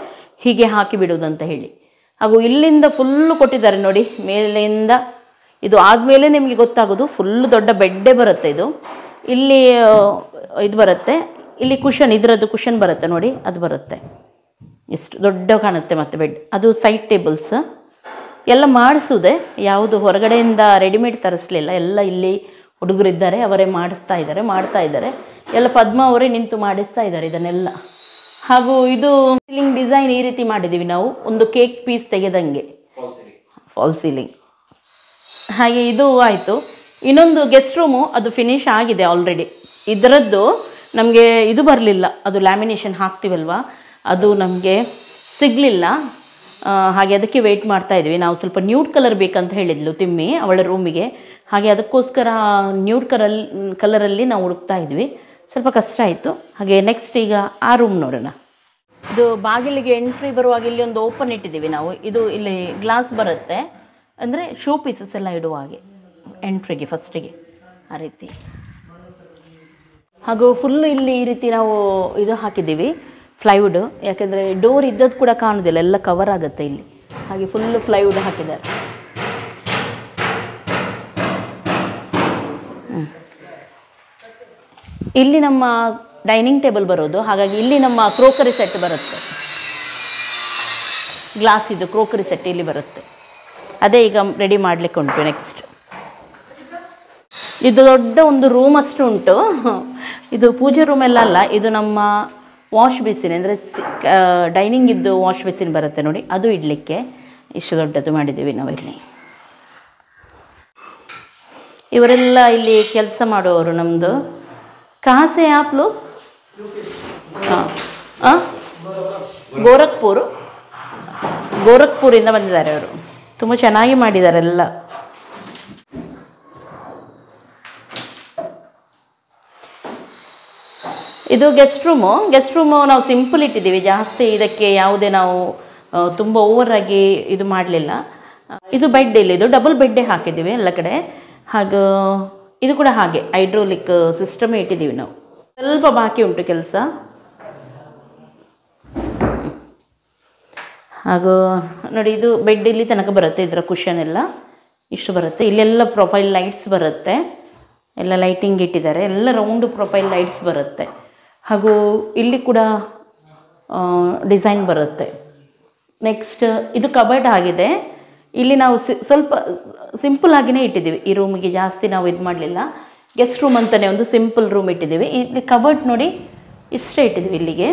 ಹೀಗೆ ಹಾಕಿ ಬಿಡುವುದಂತ ಹೇಳಿ ಹಾಗೂ ಇಲ್ಲಿಂದ ಫುಲ್ಲು ಕೊಟ್ಟಿದ್ದಾರೆ ನೋಡಿ ಮೇಲಿಂದ ಇದು ಆದಮೇಲೆ ನಿಮಗೆ ಗೊತ್ತಾಗೋದು ಫುಲ್ ದೊಡ್ಡ ಬೆಡ್ಡೇ ಬರುತ್ತೆ ಇದು ಇಲ್ಲಿ ಆ, ಇದು ಬರುತ್ತೆ ಇಲ್ಲಿ ಕುಷನ್ ಇದರದ್ದು ಕುಷನ್ ಬರುತ್ತೆ ನೋಡಿ ಅದು ಬರುತ್ತೆ ಎಷ್ಟು ದೊಡ್ಡ ಕಾಣುತ್ತೆ ಮತ್ತೆ ಬೆಡ್ ಅದು ಸೈಡ್ ಟೇಬಲ್ಸ್ ಎಲ್ಲ ಮಾಡಿಸುವುದೇ ಯಾವುದು ಹೊರಗಡೆಯಿಂದ ರೆಡಿಮೇಡ್ ತರಿಸ್ಲಿಲ್ಲ ಎಲ್ಲ ಇಲ್ಲಿ ಹುಡುಗರಿದ್ದಾರೆ ಅವರೇ ಮಾಡಿಸ್ತಾ ಇದ್ದಾರೆ ಮಾಡ್ತಾ ಇದ್ದಾರೆ ಎಲ್ಲ ಪದ್ಮ ಅವರೇ ನಿಂತು ಮಾಡಿಸ್ತಾ ಇದ್ದಾರೆ ಇದನ್ನೆಲ್ಲ ಹಾಗೂ ಇದು ಸೀಲಿಂಗ್ ಡಿಸೈನ್ ಈ ರೀತಿ ಮಾಡಿದ್ದೀವಿ ನಾವು ಒಂದು ಕೇಕ್ ಪೀಸ್ ತೆಗೆದಂಗೆ ಫಾಲ್ ಸೀಲಿಂಗ್ ಹಾಗೆ ಇದು ಆಯಿತು ಇನ್ನೊಂದು ಗೆಸ್ಟ್ ರೂಮು ಅದು ಫಿನಿಶ್ ಆಗಿದೆ ಆಲ್ರೆಡಿ ಇದರದ್ದು ನಮಗೆ ಇದು ಬರಲಿಲ್ಲ ಅದು ಲ್ಯಾಮಿನೇಷನ್ ಹಾಕ್ತೀವಲ್ವ ಅದು ನಮಗೆ ಸಿಗಲಿಲ್ಲ ಹಾಗೆ ಅದಕ್ಕೆ ವೆಯ್ಟ್ ಮಾಡ್ತಾ ಇದ್ವಿ ನಾವು ಸ್ವಲ್ಪ ನ್ಯೂಡ್ ಕಲರ್ ಬೇಕಂತ ಹೇಳಿದ್ಲು ತಿಮ್ಮಿ ಅವಳ ರೂಮಿಗೆ ಹಾಗೆ ಅದಕ್ಕೋಸ್ಕರ ನ್ಯೂಡ್ ಕಲರ್ ಕಲರಲ್ಲಿ ನಾವು ಹುಡುಕ್ತಾ ಇದ್ವಿ ಸ್ವಲ್ಪ ಕಷ್ಟ ಆಯಿತು ಹಾಗೆ ನೆಕ್ಸ್ಟ್ ಈಗ ಆ ರೂಮ್ ನೋಡೋಣ ಇದು ಬಾಗಿಲಿಗೆ ಎಂಟ್ರಿ ಬರುವಾಗ ಇಲ್ಲಿ ಒಂದು ಓಪನ್ ಇಟ್ಟಿದ್ದೀವಿ ನಾವು ಇದು ಇಲ್ಲಿ ಗ್ಲಾಸ್ ಬರುತ್ತೆ ಅಂದರೆ ಶೋ ಪೀಸಸ್ ಎಲ್ಲ ಇಡುವ ಹಾಗೆ ಎಂಟ್ರಿಗೆ ಫಸ್ಟಿಗೆ ಆ ರೀತಿ ಹಾಗೂ ಫುಲ್ಲು ಇಲ್ಲಿ ಈ ರೀತಿ ನಾವು ಇದು ಹಾಕಿದ್ದೀವಿ ಫ್ಲೈವುಡ್ ಯಾಕೆಂದರೆ ಡೋರ್ ಇದ್ದದ್ದು ಕೂಡ ಕಾಣೋದಿಲ್ಲ ಎಲ್ಲ ಕವರ್ ಆಗುತ್ತೆ ಇಲ್ಲಿ ಹಾಗೆ ಫುಲ್ಲು ಫ್ಲೈವುಡ್ ಹಾಕಿದ್ದಾರೆ ಹ್ಮ್. ಇಲ್ಲಿ ನಮ್ಮ ಡೈನಿಂಗ್ ಟೇಬಲ್ ಬರೋದು ಹಾಗಾಗಿ ಇಲ್ಲಿ ನಮ್ಮ ಕ್ರೋಕರಿ ಸೆಟ್ ಬರುತ್ತೆ ಗ್ಲಾಸ್ ಇದು ಕ್ರೋಕರಿ ಸೆಟ್ ಇಲ್ಲಿ ಬರುತ್ತೆ ಅದೇ ಈಗ ರೆಡಿ ಮಾಡಲಿಕ್ಕೆ ಉಂಟು ನೆಕ್ಸ್ಟ್ ಇದು ದೊಡ್ಡ ಒಂದು ರೂಮ್ ಅಷ್ಟು ಉಂಟು ಇದು ಪೂಜೆ ರೂಮ್ ಎಲ್ಲ ಅಲ್ಲ ಇದು ನಮ್ಮ ವಾಶ್ ಬೇಸಿನ್ ಅಂದರೆ ಡೈನಿಂಗ್ ಇದ್ದು ವಾಶ್ ಬೇಸಿನ್ ಬರುತ್ತೆ ನೋಡಿ ಅದು ಇಡಲಿಕ್ಕೆ ಇಷ್ಟು ದೊಡ್ಡದು ಮಾಡಿದ್ದೀವಿ ನಾವು ಇಲ್ಲಿ ಇವರೆಲ್ಲ ಇಲ್ಲಿ ಕೆಲಸ ಮಾಡುವವರು ನಮ್ಮದು ಕಹಾಸೆ ಆಪ್ಲು ಹಾಂ ಹಾಂ ಗೋರಖ್ಪುರ್ ಗೋರಖ್ಪುರಿಂದ ಬಂದಿದ್ದಾರೆ ಅವರು ತುಂಬ ಚೆನ್ನಾಗಿ ಮಾಡಿದ್ದಾರೆ ಎಲ್ಲ ಇದು ಗೆಸ್ಟ್ ರೂಮು ಗೆಸ್ಟ್ ರೂಮು ನಾವು ಸಿಂಪಲ್ ಇಟ್ಟಿದ್ದೀವಿ ಜಾಸ್ತಿ ಇದಕ್ಕೆ ಯಾವುದೇ ನಾವು ಆ, ತುಂಬ ಓವರಾಗಿ ಇದು ಮಾಡಲಿಲ್ಲ ಇದು ಬೆಡ್ ಇಲ್ಲಿ ಇದು ಡಬಲ್ ಬೆಡ್ಡೇ ಹಾಕಿದ್ದೀವಿ ಎಲ್ಲ ಕಡೆ ಹಾಗೂ ಇದು ಕೂಡ ಹಾಗೆ ಹೈಡ್ರೋಲಿಕ್ ಸಿಸ್ಟಮೇ ಇಟ್ಟಿದ್ದೀವಿ ನಾವು ಸ್ವಲ್ಪ ಬಾಕಿ ಉಂಟು ಕೆಲಸ ಹಾಗೂ ನೋಡಿ ಇದು ಬೆಡ್ ಇಲ್ಲಿ ತನಕ ಬರುತ್ತೆ ಇದರ ಕುಷನ್ ಎಲ್ಲ ಇಷ್ಟು ಬರುತ್ತೆ ಇಲ್ಲೆಲ್ಲ ಪ್ರೊಫೈಲ್ ಲೈಟ್ಸ್ ಬರುತ್ತೆ ಎಲ್ಲ ಲೈಟಿಂಗ್ ಇಟ್ಟಿದ್ದಾರೆ ಎಲ್ಲ ರೌಂಡು ಪ್ರೊಫೈಲ್ ಲೈಟ್ಸ್ ಬರುತ್ತೆ ಹಾಗೂ ಇಲ್ಲಿ ಕೂಡ ಡಿಸೈನ್ ಬರುತ್ತೆ ನೆಕ್ಸ್ಟ್ ಇದು ಕಬರ್ಡ್ ಆಗಿದೆ ಇಲ್ಲಿ ನಾವು ಸಿ ಸ್ವಲ್ಪ ಸಿಂಪಲ್ ಆಗಿನೇ ಇಟ್ಟಿದ್ದೀವಿ ಈ ರೂಮಿಗೆ ಜಾಸ್ತಿ ನಾವು ಇದು ಮಾಡಲಿಲ್ಲ ಗೆಸ್ಟ್ ರೂಮ್ ಅಂತಲೇ ಒಂದು ಸಿಂಪಲ್ ರೂಮ್ ಇಟ್ಟಿದ್ದೀವಿ ಇಲ್ಲಿ ಕಬರ್ಡ್ ನೋಡಿ ಇಷ್ಟೇ ಇಟ್ಟಿದ್ದೀವಿ ಇಲ್ಲಿಗೆ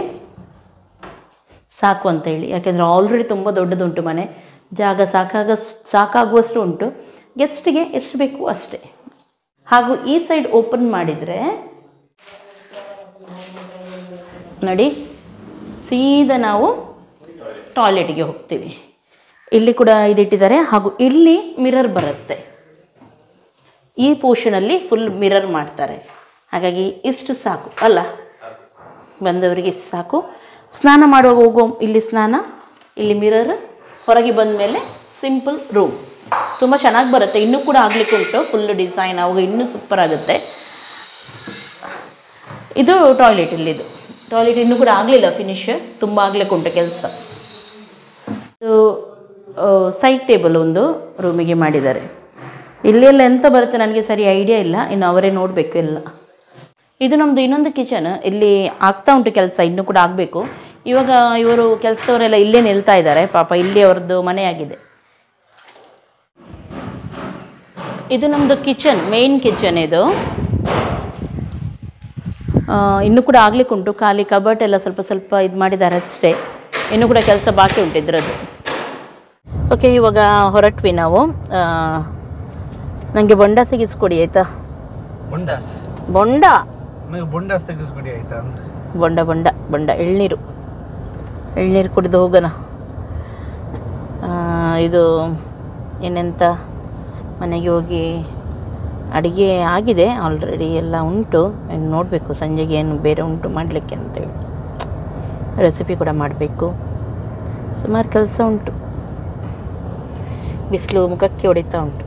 ಸಾಕು ಅಂತ ಹೇಳಿ ಯಾಕೆಂದರೆ ಆಲ್ರೆಡಿ ತುಂಬ ದೊಡ್ಡದುಂಟು ಮನೆ ಜಾಗ ಸಾಕಾಗ ಸಾಕಾಗುವಷ್ಟು ಉಂಟು ಗೆಸ್ಟಿಗೆ ಎಷ್ಟು ಬೇಕು ಅಷ್ಟೇ ಹಾಗೂ ಈ ಸೈಡ್ ಓಪನ್ ಮಾಡಿದರೆ ನೋಡಿ ಸೀದಾ ನಾವು ಟಾಯ್ಲೆಟ್ಗೆ ಹೋಗ್ತೀವಿ ಇಲ್ಲಿ ಕೂಡ ಇದಿಟ್ಟಿದ್ದಾರೆ ಹಾಗೂ ಇಲ್ಲಿ ಮಿರರ್ ಬರುತ್ತೆ ಈ ಪೋರ್ಷನಲ್ಲಿ ಫುಲ್ ಮಿರರ್ ಮಾಡ್ತಾರೆ ಹಾಗಾಗಿ ಇಷ್ಟು ಸಾಕು ಅಲ್ಲ ಬಂದವರಿಗೆ ಇಷ್ಟು ಸಾಕು ಸ್ನಾನ ಮಾಡುವಾಗ ಹೋಗೋ ಇಲ್ಲಿ ಸ್ನಾನ ಇಲ್ಲಿ ಮಿರರ್ ಹೊರಗೆ ಬಂದ ಮೇಲೆ ಸಿಂಪಲ್ ರೂಮ್ ತುಂಬ ಚೆನ್ನಾಗಿ ಬರುತ್ತೆ ಇನ್ನೂ ಕೂಡ ಆಗಲಿಕ್ಕೆ ಉಂಟು ಫುಲ್ ಡಿಸೈನ್ ಅವಾಗ ಇನ್ನೂ ಸೂಪರ್ ಆಗುತ್ತೆ ಇದು ಟಾಯ್ಲೆಟ್ ಇಲ್ಲಿದು ಟಾಯ್ಲೆಟ್ ಇನ್ನೂ ಕೂಡ ಆಗಲಿಲ್ಲ ಫಿನಿಶ್ ತುಂಬ ಆಗ್ಲಿಕ್ಕೆ ಉಂಟು ಕೆಲಸ ಇದು ಸೈಡ್ ಟೇಬಲ್ ಒಂದು ರೂಮಿಗೆ ಮಾಡಿದ್ದಾರೆ ಇಲ್ಲೆಲ್ಲ ಎಂತ ಬರುತ್ತೆ ನನಗೆ ಸರಿ ಐಡಿಯಾ ಇಲ್ಲ ಇನ್ನು ಅವರೇ ನೋಡಬೇಕು ಎಲ್ಲ ಇದು ನಮ್ಮದು ಇನ್ನೊಂದು ಕಿಚನ್ ಇಲ್ಲಿ ಆಗ್ತಾ ಉಂಟು ಕೆಲಸ ಇನ್ನೂ ಕೂಡ ಆಗಬೇಕು ಇವಾಗ ಇವರು ಕೆಲಸದವರೆಲ್ಲ ಇಲ್ಲೇ ನಿಲ್ತಾ ಇದ್ದಾರೆ ಪಾಪ ಇಲ್ಲಿ ಅವ್ರದ್ದು ಮನೆಯಾಗಿದೆ ಇದು ನಮ್ಮದು ಕಿಚನ್ ಮೇನ್ ಕಿಚನ್ ಇದು ಆ, ಇನ್ನೂ ಕೂಡ ಆಗ್ಲಿಕ್ಕೆ ಉಂಟು ಖಾಲಿ ಕಬರ್ಟ್ ಎಲ್ಲ ಸ್ವಲ್ಪ ಸ್ವಲ್ಪ ಇದು ಮಾಡಿದ್ದಾರೆ ಅಷ್ಟೇ ಇನ್ನೂ ಕೂಡ ಕೆಲಸ ಬಾಕಿ ಉಂಟು ಇದರದ್ದು ಓಕೆ ಇವಾಗ ಹೊರಟ್ವಿ ನಾವು ನನಗೆ ಬೊಂಡ ಸಿಗಿಸ್ಕೊಡಿ ಆಯಿತಾ ಬೊಂಡಾಸ್ ಬೊಂಡ ನನಗೆ ಬೊಂಡಾಸ್ ತೆಗೆಸ್ಕೊಡಿ ಆಯ್ತಾ ಅಂತ ಬೊಂಡ ಬೊಂಡ ಬೊಂಡ ಎಳ್ನೀರು ಎಳ್ನೀರು ಕುಡಿದು ಹೋಗೋಣ ಆ, ಇದು ಏನಂತ ಮನೆಗೆ ಹೋಗಿ ಅಡುಗೆ ಆಗಿದೆ ಆಲ್ರೆಡಿ ಎಲ್ಲ ಉಂಟು ಇನ್ನು ನೋಡಬೇಕು ಸಂಜೆಗೆ ಏನು ಬೇರೆ ಉಂಟು ಮಾಡಲಿಕ್ಕೆ ಅಂತೇಳಿ ರೆಸಿಪಿ ಕೂಡ ಮಾಡಬೇಕು ಸುಮಾರು ಕೆಲಸ ಉಂಟು ಬಿಸಿಲು ಮುಖಕ್ಕೆ ಹೊಡಿತಾ ಉಂಟು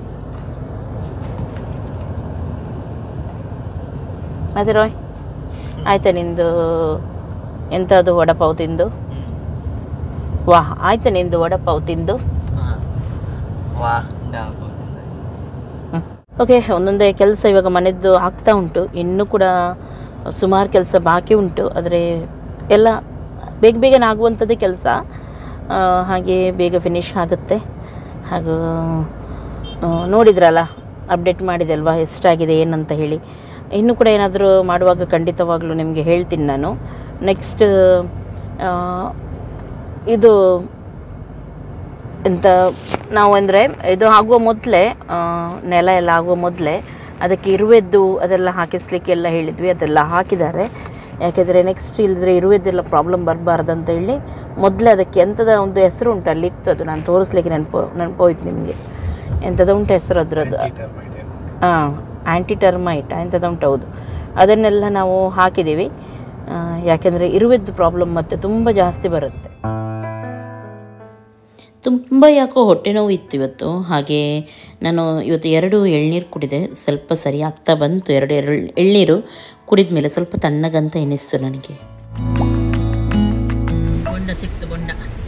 ಮತ್ತೆ ರಾಯ್ ಆಯ್ತಾ ನಿಂದು ಎಂಥದ್ದು ವಡಪಾವ್ ತಿಂದು ವಾಹ್ ಆಯ್ತಾ ನಿಂದು ವಡಪಾವ್ ತಿಂದು ವಾ ಓಕೆ ಒಂದೊಂದೇ ಕೆಲಸ ಇವಾಗ ಮನೆದ್ದು ಆಗ್ತಾ ಉಂಟು ಇನ್ನೂ ಕೂಡ ಸುಮಾರು ಕೆಲಸ ಬಾಕಿ ಉಂಟು ಆದರೆ ಎಲ್ಲ ಬೇಗ ಬೇಗನೆ ಆಗುವಂಥದ್ದೇ ಕೆಲಸ ಹಾಗೆ ಬೇಗ ಫಿನಿಶ್ ಆಗುತ್ತೆ ಹಾಗೂ ಆ, ನೋಡಿದ್ರಲ್ಲ ಅಪ್ಡೇಟ್ ಮಾಡಿದೆ ಅಲ್ವಾ ಎಷ್ಟಾಗಿದೆ ಏನಂತ ಹೇಳಿ ಇನ್ನೂ ಕೂಡ ಏನಾದರೂ ಮಾಡುವಾಗ ಖಂಡಿತವಾಗ್ಲೂ ನಿಮಗೆ ಹೇಳ್ತೀನಿ ನಾನು ನೆಕ್ಸ್ಟ್ ಇದು ಎಂತ ನಾವು ಅಂದರೆ ಇದು ಆಗುವ ಮೊದಲೇ ನೆಲ ಎಲ್ಲ ಆಗುವ ಮೊದಲೇ ಅದಕ್ಕೆ ಇರುವೆದ್ದು ಅದೆಲ್ಲ ಹಾಕಿಸ್ಲಿಕ್ಕೆ ಎಲ್ಲ ಹೇಳಿದ್ವಿ ಅದೆಲ್ಲ ಹಾಕಿದ್ದಾರೆ ಯಾಕೆಂದರೆ ನೆಕ್ಸ್ಟ್ ಇಲ್ಲದ್ರೆ ಇರುವೆದ್ದೆಲ್ಲ ಪ್ರಾಬ್ಲಮ್ ಬರಬಾರ್ದು ಅಂತ ಹೇಳಿ ಮೊದಲೇ ಅದಕ್ಕೆ ಎಂಥದ ಒಂದು ಹೆಸರು ಉಂಟು ಅಲ್ಲಿ ಇತ್ತು ಅದು ನಾನು ತೋರಿಸ್ಲಿಕ್ಕೆ ನೆನಪು ನೆನಪೋಯ್ತು ನಿಮಗೆ ಎಂಥದ ಉಂಟು ಹೆಸರು ಅದ್ರದ್ದು ಹಾಂ ಆ್ಯಂಟಿ ಟರ್ಮೈಟ್ ಎಂಥದ್ದು ಉಂಟು ಹೌದು ಅದನ್ನೆಲ್ಲ ನಾವು ಹಾಕಿದ್ದೀವಿ ಆ, ಯಾಕೆಂದರೆ ಇರುವೆದ್ದು ಪ್ರಾಬ್ಲಮ್ ಮತ್ತು ತುಂಬ ಜಾಸ್ತಿ ಬರುತ್ತೆ ತುಂಬ ಯಾಕೋ ಹೊಟ್ಟೆ ನೋವು ಇತ್ತು ಇವತ್ತು ಹಾಗೆ ನಾನು ಇವತ್ತು ಎರಡು ಎಳ್ನೀರು ಕುಡಿದೆ ಸ್ವಲ್ಪ ಸರಿ ಆಗ್ತಾ ಬಂತು ಎರಡು ಎರಡು ಎಳ್ನೀರು ಕುಡಿದ ಮೇಲೆ ಸ್ವಲ್ಪ ತಣ್ಣಗಂತ ಎನಿಸ್ತು ನನಗೆ ಬೊಂಡ ಸಿಕ್ತು ಬೊಂಡ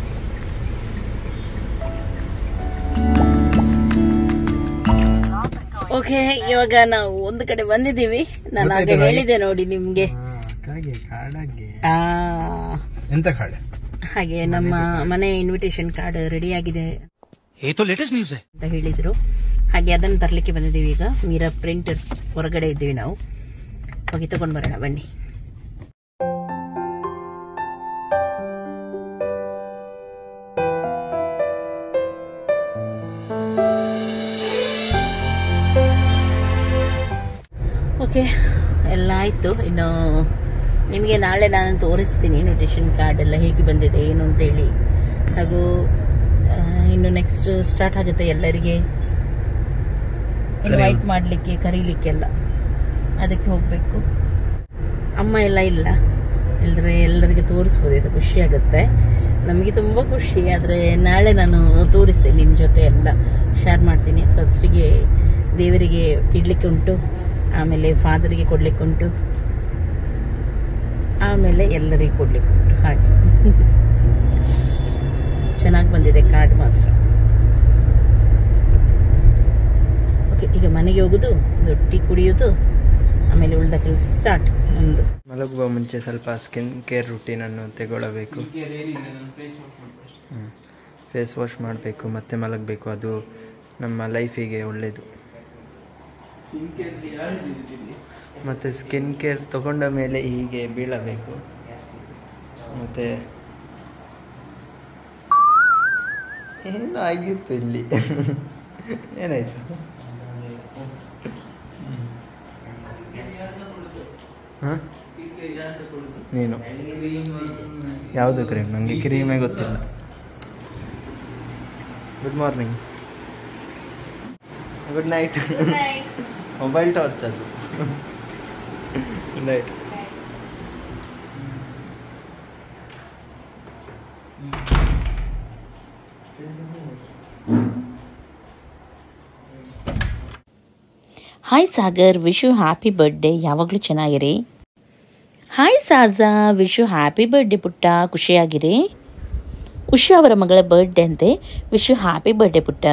ಓಕೆ ಇವಾಗ ನಾವು ಒಂದು ಕಡೆ ಬಂದಿದ್ದೀವಿ ನಾನು ಆಗ ಹೇಳಿದೆ ನೋಡಿ ನಿಮಗೆ ಕಾಗೆ ಕಾಡಾಗೆ ಆ, ಎಂತ ಕಾಡೆ ಹಾಗೆ ನಮ್ಮ ಮನೆ ಇನ್ವಿಟೇಷನ್ ಕಾರ್ಡ್ ರೆಡಿ ಆಗಿದೆ ये तो लेटेस्ट न्यूज है ಅಂತ ಹೇಳಿದ್ರು ಹಾಗೆ ಅದನ್ನು ತರಲಿಕ್ಕೆ ಬಂದಿದ್ದೀವಿ ಈಗ ಮೀರಾ ಪ್ರಿಂಟರ್ಸ್ ಹೊರಗಡೆ ಇದ್ದೀವಿ ನಾವು ಹೋಗಿ ತಗೊಂಡು ಬರೋಣ ಬನ್ನಿ ಓಕೆ ಎಲ್ಲ ಆಯಿತು ಇನ್ನು ನಿಮಗೆ ನಾಳೆ ನಾನು ತೋರಿಸ್ತೀನಿ ಇನ್ವಿಟೇಷನ್ ಕಾರ್ಡ್ ಎಲ್ಲ ಹೇಗೆ ಬಂದಿದೆ ಏನು ಅಂತ ಹೇಳಿ ಹಾಗೂ ಆ, ಇನ್ನು ನೆಕ್ಸ್ಟ್ ಸ್ಟಾರ್ಟ್ ಆಗುತ್ತೆ ಎಲ್ಲರಿಗೆ ಇನ್ವೈಟ್ ಮಾಡಲಿಕ್ಕೆ ಕರೀಲಿಕ್ಕೆಲ್ಲ ಅದಕ್ಕೆ ಹೋಗಬೇಕು ಅಮ್ಮ ಎಲ್ಲ ಇಲ್ಲ ಎಲ್ಲರೂ ಎಲ್ಲರಿಗೆ ತೋರಿಸ್ಬೋದು ಇದು ಖುಷಿ ಆಗುತ್ತೆ ನಮಗೆ ತುಂಬ ಖುಷಿ ಆದರೆ ನಾಳೆ ನಾನು ತೋರಿಸ್ತೇನೆ ನಿಮ್ಮ ಜೊತೆ ಎಲ್ಲ ಶೇರ್ ಮಾಡ್ತೀನಿ ಫಸ್ಟಿಗೆ ದೇವರಿಗೆ ಇಡ್ಲಿಕ್ಕೆ ಉಂಟು ಆಮೇಲೆ ಫಾದರಿಗೆ ಕೊಡ್ಲಿಕ್ಕೆ ಉಂಟು ಆಮೇಲೆ ಎಲ್ಲರಿಗೆ ಕೊಡ್ಲಿಕ್ಕೆ ಉಂಟು ಹಾಗೆ ಚೆನ್ನಾಗಿ ಬಂದಿದೆ ಕಾರ್ಡ್ ಮಾತ್ರ ಓಕೆ ಈಗ ಮನೆಗೆ ಹೋಗುದು ಒಂದು ಟೀ ಕುಡಿಯೋದು ಆಮೇಲೆ ಉಳಿದ ಕೆಲಸ ಸ್ಟಾರ್ಟ್ ಒಂದು ಮಲಗುವ ಮುಂಚೆ ಸ್ವಲ್ಪ ಸ್ಕಿನ್ ಕೇರ್ ರುಟೀನನ್ನು ತಗೊಳ್ಳಬೇಕು ಫೇಸ್ ವಾಶ್ ಮಾಡಬೇಕು ಮತ್ತೆ ಮಲಗಬೇಕು ಅದು ನಮ್ಮ ಲೈಫಿಗೆ ಒಳ್ಳೆಯದು ಮತ್ತು ಸ್ಕಿನ್ ಕೇರ್ ತಗೊಂಡ ಮೇಲೆ ಹೀಗೆ ಬೀಳಬೇಕು ಮತ್ತು ಏನೋ ಆಗಿತ್ತು ಇಲ್ಲಿ ಏನಾಯ್ತು ಹಾಂ ನೀನು ಯಾವುದು ಕ್ರೀಮ್ ನನಗೆ ಕ್ರೀಮೇ ಗೊತ್ತಿಲ್ಲ good morning good night mobile torch ಅದು good night hi Sagar wish you happy birthday ಯಾವಾಗಲೂ ಚೆನ್ನಾಗಿರಿ hi Saja wish you happy birthday ಪುಟ್ಟ ಖುಷಿಯಾಗಿರಿ ಉಷಾ ಅವರ ಮಗಳ ಬರ್ಡೇ ಅಂತೆ ವಿಶ್ ಯು ಹ್ಯಾಪಿ ಬರ್ಡೇ ಪುಟ್ಟ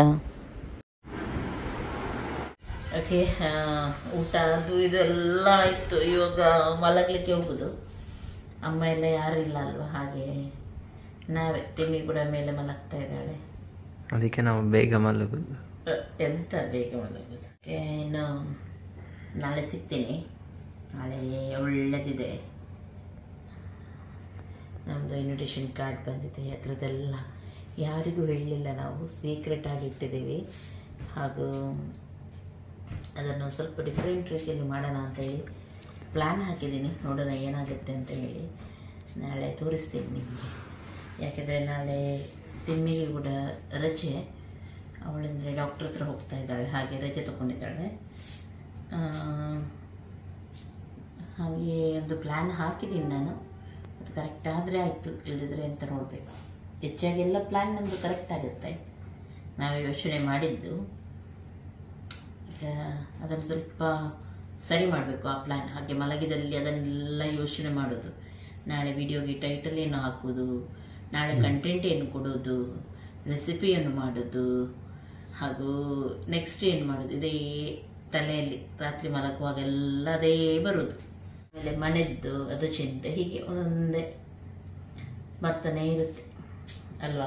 ಓಕೆ ಊಟ ಅದು ಇದೆಲ್ಲ ಆಯಿತು ಇವಾಗ ಮಲಗಲಿಕ್ಕೆ ಹೋಗುದು ಅಮ್ಮ ಎಲ್ಲ ಯಾರು ಇಲ್ಲ ಅಲ್ವಾ ಹಾಗೆ ನಾವೇ ತಿಮ್ಮಿ ಕೂಡ ಮೇಲೆ ಮಲಗ್ತಾ ಇದ್ದಾಳೆ ಅದಕ್ಕೆ ನಾವು ಬೇಗ ಮಲಗುದು ಅ, ಎಂತ ಬೇಗ ಮಲಗುದು ಓಕೆ, ಇನ್ನು ನಾಳೆ ಸಿಗ್ತೀನಿ ನಾಳೆ ಒಳ್ಳೆದಿದೆ ನಮ್ಮದು ಇನ್ವಿಟೇಷನ್ ಕಾರ್ಡ್ ಬಂದಿದೆ ಅದರದ್ದೆಲ್ಲ ಯಾರಿಗೂ ಹೇಳಲಿಲ್ಲ ನಾವು ಸೀಕ್ರೆಟ್ ಆಗಿ ಇಟ್ಟಿದ್ದೀವಿ ಹಾಗೂ ಅದನ್ನು ಸ್ವಲ್ಪ ಡಿಫ್ರೆಂಟ್ ರೀತಿಯಲ್ಲಿ ಮಾಡೋಣ ಅಂತ ಹೇಳಿ ಪ್ಲ್ಯಾನ್ ಹಾಕಿದ್ದೀನಿ ನೋಡೋಣ ಏನಾಗುತ್ತೆ ಅಂತ ಹೇಳಿ ನಾಳೆ ತೋರಿಸ್ತೀನಿ ನಿಮಗೆ ಯಾಕೆಂದರೆ ನಾಳೆ ತಿಮ್ಮಿಗೆ ಕೂಡ ರಜೆ ಅವಳಂದರೆ ಡಾಕ್ಟ್ರ್ ಹತ್ರ ಹೋಗ್ತಾ ಇದ್ದಾಳೆ ಹಾಗೆ ರಜೆ ತಗೊಂಡಿದ್ದಾಳೆ ಆ, ಹಾಗೆ ಒಂದು ಪ್ಲ್ಯಾನ್ ಹಾಕಿದ್ದೀನಿ ನಾನು ಅದು ಕರೆಕ್ಟ್ ಆದರೆ ಆಯಿತು ಇಲ್ಲದಿದ್ರೆ ಅಂತ ನೋಡಬೇಕು ಹೆಚ್ಚಾಗಿ ಎಲ್ಲ ಪ್ಲ್ಯಾನ್ ನಮ್ಮದು ಕರೆಕ್ಟ್ ಆಗುತ್ತೆ ನಾವು ಯೋಚನೆ ಮಾಡಿದ್ದು ಈಗ ಅದನ್ನು ಸ್ವಲ್ಪ ಸರಿ ಮಾಡಬೇಕು ಆ ಪ್ಲ್ಯಾನ್ ಹಾಗೆ ಮಲಗಿದಲ್ಲಿ ಅದನ್ನೆಲ್ಲ ಯೋಚನೆ ಮಾಡೋದು ನಾಳೆ ವಿಡಿಯೋಗೆ ಟೈಟಲ್ ಏನು ಹಾಕೋದು ನಾಳೆ ಕಂಟೆಂಟ್ ಏನು ಕೊಡೋದು ರೆಸಿಪಿಯನ್ನು ಮಾಡೋದು ಹಾಗೂ ನೆಕ್ಸ್ಟ್ ಏನು ಮಾಡೋದು ಇದೇ ತಲೆಯಲ್ಲಿ ರಾತ್ರಿ ಮಲಗುವಾಗೆಲ್ಲ ಅದೇ ಬರೋದು ಆಮೇಲೆ ಮನೆದ್ದು ಅದು ಚಿಂತೆ ಹೀಗೆ ಒಂದೊಂದೇ ಬರ್ತಾನೆ ಇರುತ್ತೆ ಅಲ್ವಾ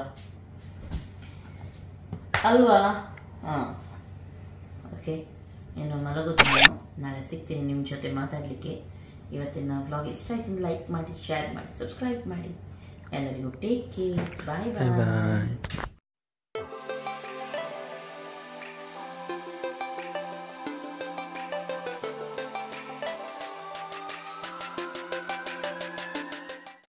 ಅಲ್ವಾ ಹಾಂ ಓಕೆ ಇನ್ನು ಮಲಗುತ್ತೀನಿ ನಾನು ನಾಳೆ ಸಿಗ್ತೀನಿ ನಿಮ್ಮ ಜೊತೆ ಮಾತಾಡಲಿಕ್ಕೆ ಇವತ್ತಿನ ವ್ಲಾಗ್ ಇಷ್ಟ ಆಯ್ತು ಲೈಕ್ ಮಾಡಿ ಶೇರ್ ಮಾಡಿ ಸಬ್ಸ್ಕ್ರೈಬ್ ಮಾಡಿ ಎಲ್ಲರಿಗೂ ಟೇಕ್ ಕೇರ್ ಬಾಯ್ ಬಾಯ್ ಬಾಯ್